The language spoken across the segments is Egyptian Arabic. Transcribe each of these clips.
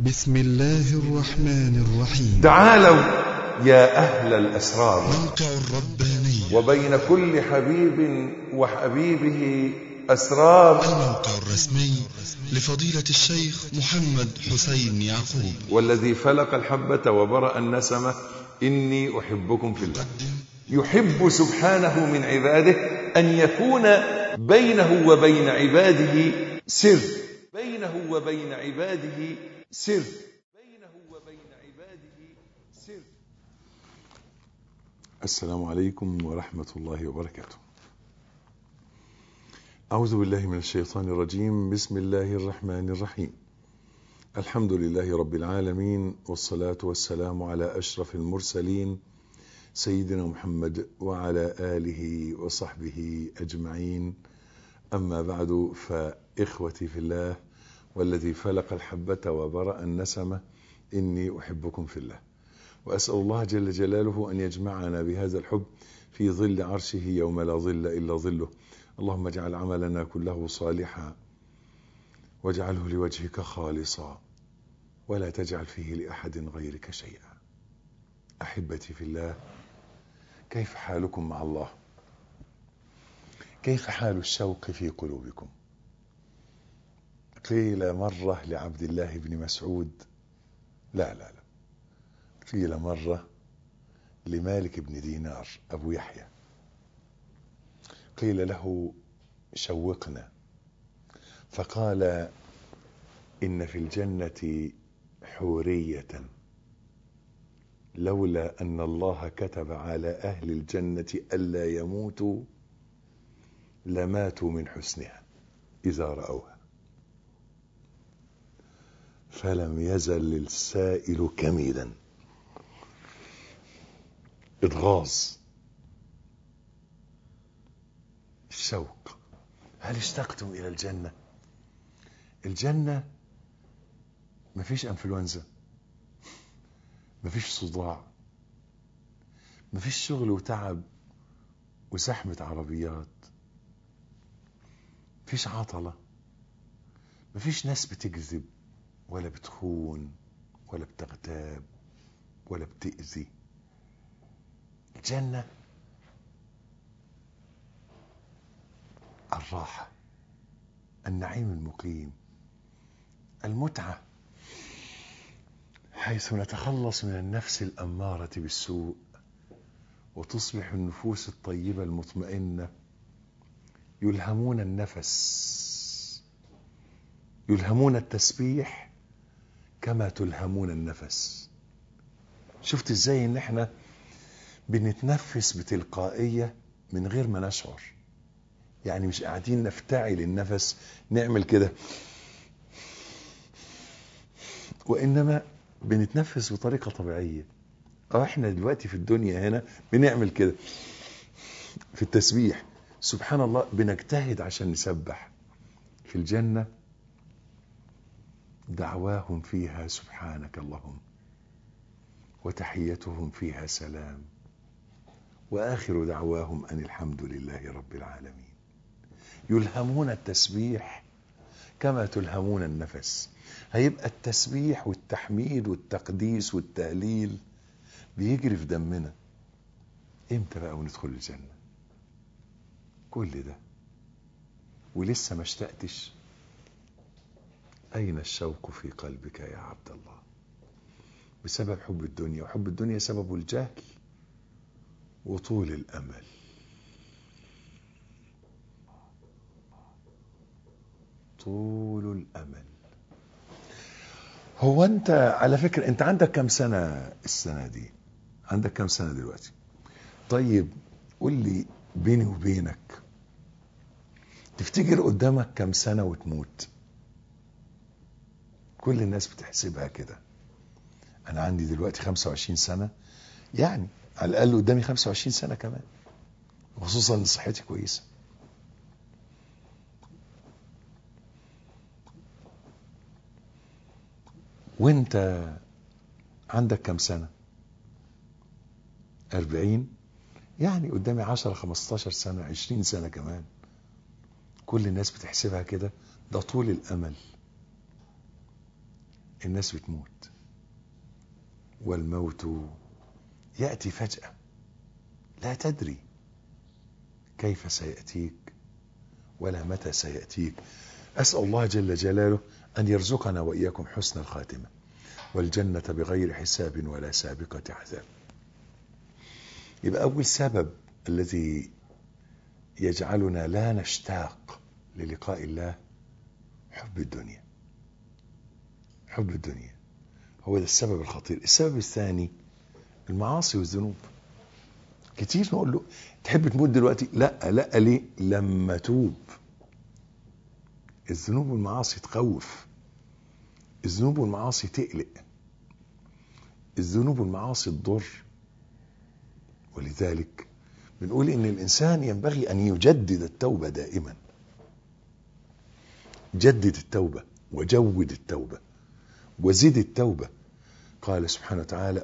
بسم الله الرحمن الرحيم تعالوا يا أهل الأسرار موقع الربانية وبين كل حبيب وحبيبه أسرار الموقع الرسمي لفضيلة الشيخ محمد حسين يعقوب والذي فلق الحبة وبرأ النسمة إني أحبكم في الله يحب سبحانه من عباده أن يكون بينه وبين عباده سر بينه وبين عباده سر بينه وبين عباده سر السلام عليكم ورحمة الله وبركاته أعوذ بالله من الشيطان الرجيم بسم الله الرحمن الرحيم الحمد لله رب العالمين والصلاة والسلام على أشرف المرسلين سيدنا محمد وعلى آله وصحبه أجمعين أما بعد فإخوتي في الله والذي فلق الحبة وبرأ النسمة إني أحبكم في الله وأسأل الله جل جلاله أن يجمعنا بهذا الحب في ظل عرشه يوم لا ظل إلا ظله اللهم اجعل عملنا كله صالحا واجعله لوجهك خالصا ولا تجعل فيه لأحد غيرك شيئا أحبتي في الله كيف حالكم مع الله كيف حال الشوق في قلوبكم قيل مرة لعبد الله بن مسعود لا لا لا قيل مرة لمالك بن دينار أبو يحيى قيل له شوقنا فقال إن في الجنة حورية لولا أن الله كتب على أهل الجنة ألا يموتوا لماتوا من حسنها إذا رأوها فلم يزل السائل كميدا إضغاظ الشوق هل اشتقتم إلى الجنة الجنة مفيش أنفلونزا مفيش صداع مفيش شغل وتعب وزحمة عربيات مفيش عطلة مفيش ناس بتكذب ولا بتخون ولا بتغتاب ولا بتأذي الجنة الراحة النعيم المقيم المتعة حيث نتخلص من النفس الأمارة بالسوء وتصبح النفوس الطيبة المطمئنة يلهمون النفس يلهمون التسبيح كما تلهمون النفس شفت ازاي ان احنا بنتنفس بتلقائية من غير ما نشعر يعني مش قاعدين نفتعل النفس نعمل كده وانما بنتنفس بطريقة طبيعية اه احنا دلوقتي في الدنيا هنا بنعمل كده في التسبيح سبحان الله بنجتهد عشان نسبح في الجنة دعواهم فيها سبحانك اللهم وتحيتهم فيها سلام وآخر دعواهم أن الحمد لله رب العالمين يلهمون التسبيح كما تلهمون النفس هيبقى التسبيح والتحميد والتقديس والتهليل بيجري في دمنا امتى بقى وندخل الجنة كل ده ولسه ما اشتقتش أين الشوق في قلبك يا عبد الله بسبب حب الدنيا وحب الدنيا سببه الجهل وطول الأمل طول الأمل هو أنت على فكرة أنت عندك كم سنة السنة دي عندك كم سنة دلوقتي طيب قول لي بيني وبينك تفتكر قدامك كم سنة وتموت كل الناس بتحسبها كده انا عندي دلوقتي 25 سنة يعني على الاقل قدامي 25 سنة كمان خصوصا ان صحتي كويسة وانت عندك كم سنة 40 يعني قدامي 10 15 سنة 20 سنة كمان كل الناس بتحسبها كده ده طول الامل الناس بتموت والموت يأتي فجأة لا تدري كيف سيأتيك ولا متى سيأتيك أسأل الله جل جلاله أن يرزقنا وإياكم حسن الخاتمة والجنة بغير حساب ولا سابقة عذاب يبقى أول سبب الذي يجعلنا لا نشتاق للقاء الله حب الدنيا حب الدنيا هو ده السبب الخطير السبب الثاني المعاصي والذنوب كتير نقول له تحب تموت دلوقتي لا لا ليه لما توب الذنوب والمعاصي تخوف الذنوب والمعاصي تقلق الذنوب والمعاصي تضر ولذلك بنقول ان الانسان ينبغي ان يجدد التوبه دائما جدد التوبه وجود التوبه وزد التوبه قال سبحانه وتعالى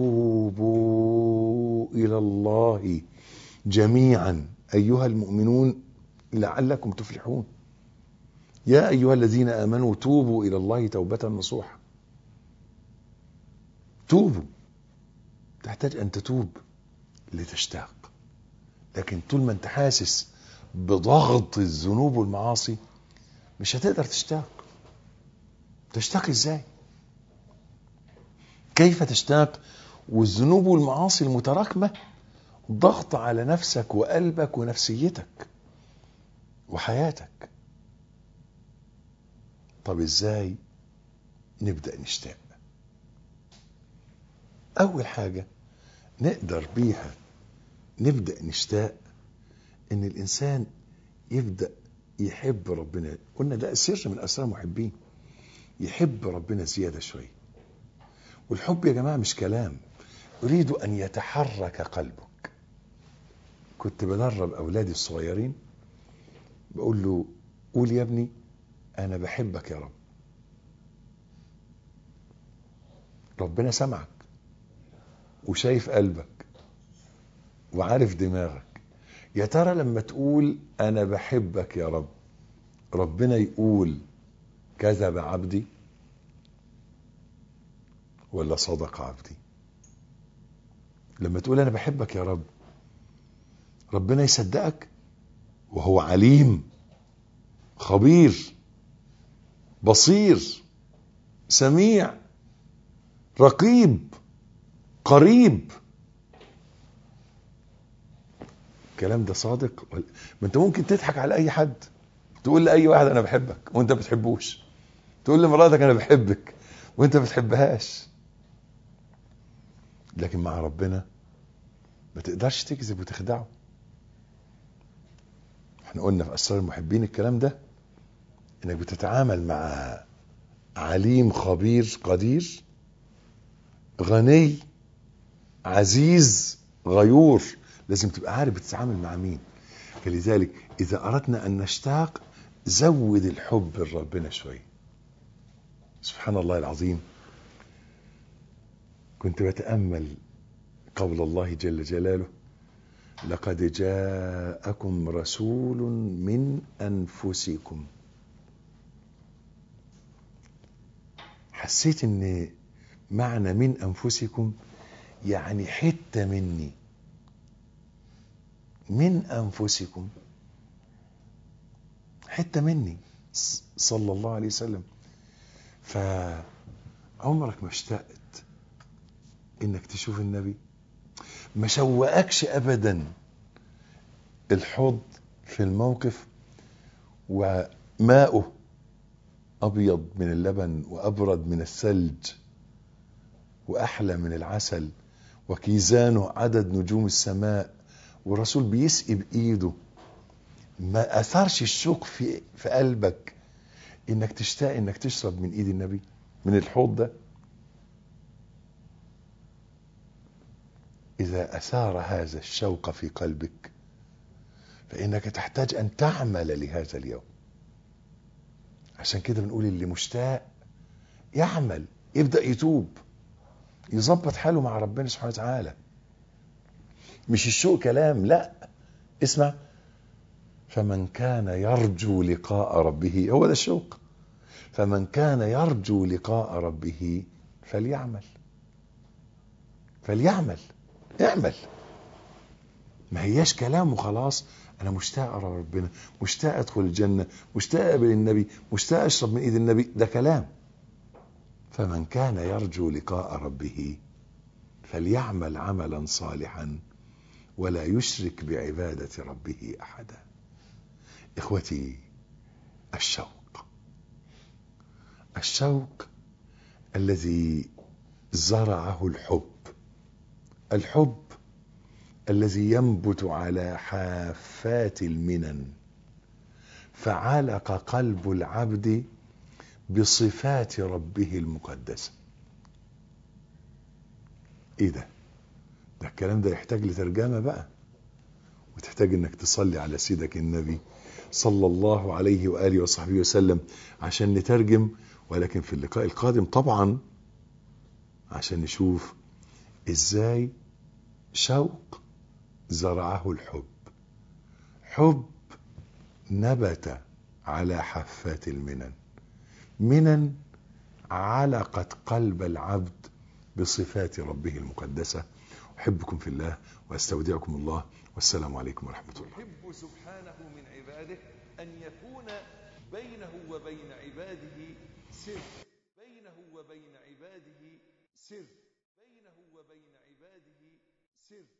وتوبوا الى الله جميعا ايها المؤمنون لعلكم تفلحون يا ايها الذين امنوا توبوا الى الله توبه نصوحا توبوا تحتاج ان تتوب لتشتاق لكن طول ما انت حاسس بضغط الذنوب والمعاصي مش هتقدر تشتاق تشتاق ازاي كيف تشتاق والذنوب والمعاصي المتراكمة ضغط على نفسك وقلبك ونفسيتك وحياتك طب ازاي نبدأ نشتاق اول حاجة نقدر بيها نبدأ نشتاق ان الانسان يبدأ يحب ربنا قلنا ده سر من اسرار المحبين يحب ربنا زيادة شوية والحب يا جماعة مش كلام أريد أن يتحرك قلبك كنت بدرب أولادي الصغيرين بقول له قول يا ابني أنا بحبك يا رب ربنا سمعك وشايف قلبك وعارف دماغك يا ترى لما تقول أنا بحبك يا رب ربنا يقول كذب عبدي ولا صدق عبدي لما تقول انا بحبك يا رب ربنا يصدقك وهو عليم خبير بصير سميع رقيب قريب الكلام ده صادق ولا ما انت ممكن تضحك على اي حد تقول لاي واحد انا بحبك وانت ما بتحبوش تقول لمراتك انا بحبك وانت ما بتحبهاش لكن مع ربنا ما تقدرش تكذب وتخدعه احنا قلنا في اسرار المحبين الكلام ده انك بتتعامل مع عليم خبير قدير غني عزيز غيور لازم تبقى عارف بتتعامل مع مين فلذلك اذا اردنا ان نشتاق زود الحب لربنا شويه سبحان الله العظيم كنت بتامل قول الله جل جلاله لقد جاءكم رسول من انفسكم حسيت ان معنى من انفسكم يعني حته مني من انفسكم حته مني صلى الله عليه وسلم فعمرك ما اشتقت انك تشوف النبي ما شوقكش ابدا الحوض في الموقف وماؤه ابيض من اللبن وابرد من الثلج واحلى من العسل وكيزانه عدد نجوم السماء والرسول بيسقي بايده ما اثرش الشوق في في قلبك انك تشتاق انك تشرب من ايد النبي من الحوض ده اذا اثار هذا الشوق في قلبك فانك تحتاج ان تعمل لهذا اليوم عشان كده بنقول اللي مشتاق يعمل يبدا يتوب يظبط حاله مع ربنا سبحانه وتعالى مش الشوق كلام لا اسمع فمن كان يرجو لقاء ربه هو ده الشوق فمن كان يرجو لقاء ربه فليعمل فليعمل اعمل ما هياش كلام وخلاص انا مشتاق ارى ربنا مشتاق ادخل الجنه مشتاق اقابل النبي مشتاق اشرب من ايد النبي ده كلام فمن كان يرجو لقاء ربه فليعمل عملا صالحا ولا يشرك بعباده ربه احدا اخوتي الشوق الشوق الذي زرعه الحب الحب الذي ينبت على حافات المنن فعلق قلب العبد بصفات ربه المقدسه ايه ده ده الكلام ده يحتاج لترجمه بقى وتحتاج انك تصلي على سيدك النبي صلى الله عليه واله وصحبه وسلم عشان نترجم ولكن في اللقاء القادم طبعا عشان نشوف ازاي شوق زرعه الحب حب نبت على حفات المنن منن علقت قلب العبد بصفات ربه المقدسة أحبكم في الله وأستودعكم الله والسلام عليكم ورحمة الله يحب سبحانه من عباده أن يكون بينه وبين عباده سر بينه وبين عباده سر بينه وبين عباده سر